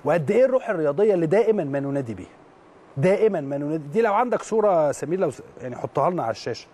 وقد ايه الروح الرياضيه اللي دائما ما ننادي بيها دائما ما ننادي دي لو عندك صوره سمير لو س- يعني حطها لنا على الشاشه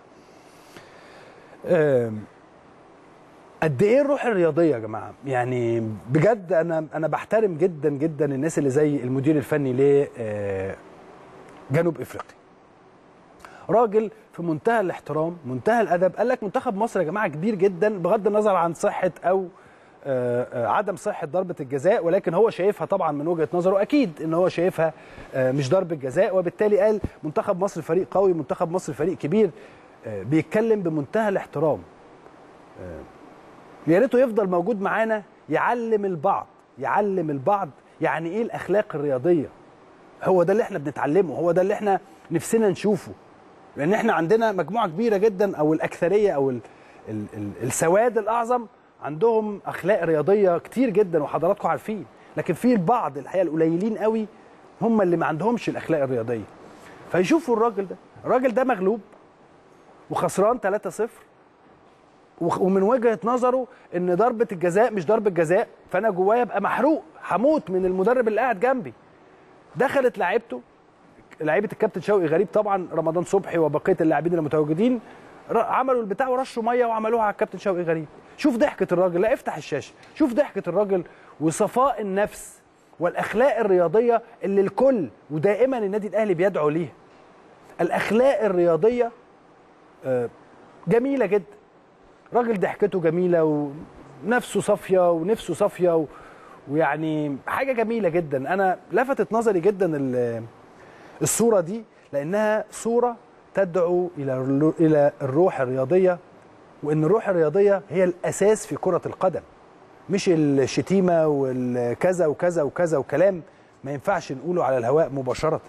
آم، قد ايه الروح الرياضيه يا جماعه يعني بجد انا انا بحترم جدا جدا الناس اللي زي المدير الفني ل آه، جنوب افريقيا راجل في منتهى الاحترام منتهى الادب قال لك منتخب مصر يا جماعه كبير جدا بغض النظر عن صحه او آه، آه، عدم صحه ضربه الجزاء ولكن هو شايفها طبعا من وجهه نظره اكيد ان هو شايفها آه، مش ضربه جزاء وبالتالي قال منتخب مصر فريق قوي منتخب مصر فريق كبير آه، بيتكلم بمنتهى الاحترام يا ريته يفضل موجود معانا يعلم البعض يعلم البعض يعني ايه الاخلاق الرياضيه هو ده اللي احنا بنتعلمه هو ده اللي احنا نفسنا نشوفه لان احنا عندنا مجموعه كبيره جدا او الاكثريه او ال ال ال السواد الاعظم عندهم اخلاق رياضيه كتير جدا وحضراتكم عارفين لكن في البعض الحقيقه القليلين قوي هم اللي ما عندهمش الاخلاق الرياضيه فيشوفوا الراجل ده الراجل ده مغلوب وخسران 3-0 وخ- ومن وجهه نظره ان ضربه الجزاء مش ضربه جزاء فانا جوايا ابقى محروق هموت من المدرب اللي قاعد جنبي دخلت لعيبته لعيبه الكابتن شوقي غريب طبعا رمضان صبحي وبقيه اللاعبين المتواجدين ر- عملوا البتاع ورشوا ميه وعملوها على الكابتن شوقي غريب شوف ضحكه الراجل لا افتح الشاشه شوف ضحكه الراجل وصفاء النفس والاخلاق الرياضيه اللي الكل ودائما النادي الاهلي بيدعو ليها الاخلاق الرياضيه آه، جميله جدا راجل ضحكته جميله ونفسه صافيه ونفسه صافيه و... ويعني حاجه جميله جدا انا لفتت نظري جدا ال- الصوره دي لانها صوره تدعو الى الرو- الى الروح الرياضيه وان الروح الرياضيه هي الاساس في كره القدم مش الشتيمه والكذا وكذا وكذا وكلام ما ينفعش نقوله على الهواء مباشره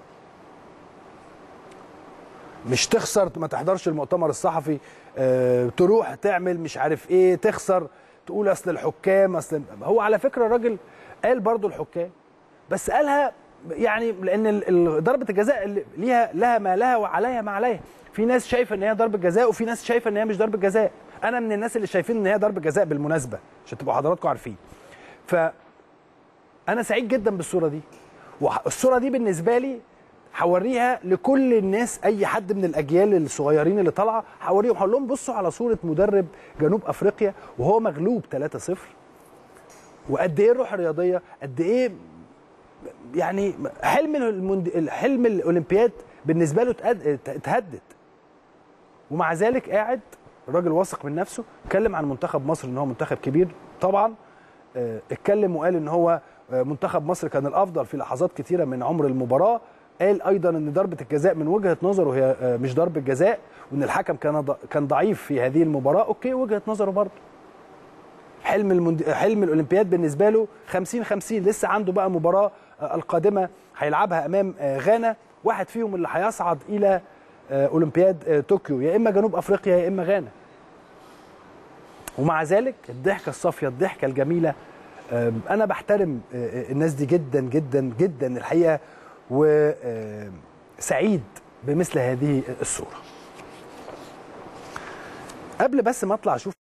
مش تخسر ما تحضرش المؤتمر الصحفي آه، تروح تعمل مش عارف ايه تخسر تقول اصل الحكام اصل هو على فكره الراجل قال برضو الحكام بس قالها يعني لان ال- ال- ضربه الجزاء اللي ليها لها ما لها وعليها ما عليها في ناس شايفه ان هي ضربه جزاء وفي ناس شايفه ان هي مش ضربه جزاء انا من الناس اللي شايفين ان هي ضربه جزاء بالمناسبه عشان تبقوا حضراتكم عارفين ف انا سعيد جدا بالصوره دي والصوره دي بالنسبه لي هوريها لكل الناس اي حد من الاجيال الصغيرين اللي طالعه هوريهم هقول لهم بصوا على صوره مدرب جنوب افريقيا وهو مغلوب 3-0 وقد ايه الروح الرياضيه قد ايه يعني حلم المند... حلم الاولمبياد بالنسبه له اتأد- اتهدد ومع ذلك قاعد الراجل واثق من نفسه اتكلم عن منتخب مصر ان هو منتخب كبير طبعا آه، اتكلم وقال ان هو آه، منتخب مصر كان الافضل في لحظات كتيره من عمر المباراه قال ايضا ان ضربه الجزاء من وجهه نظره هي آه، مش ضربه جزاء وان الحكم كان ض- كان ضعيف في هذه المباراه اوكي وجهه نظره برضه حلم المند... حلم الاولمبياد بالنسبه له 50 50 لسه عنده بقى مباراه آه، القادمه هيلعبها امام آه، غانا واحد فيهم اللي هيصعد الى آه، اولمبياد آه، طوكيو يا اما جنوب افريقيا يا اما غانا ومع ذلك الضحكه الصافيه الضحكه الجميله آم، انا بحترم آه، آه، الناس دي جدا جدا جدا الحقيقه وسعيد بمثل هذه الصوره قبل بس ما اطلع اشوف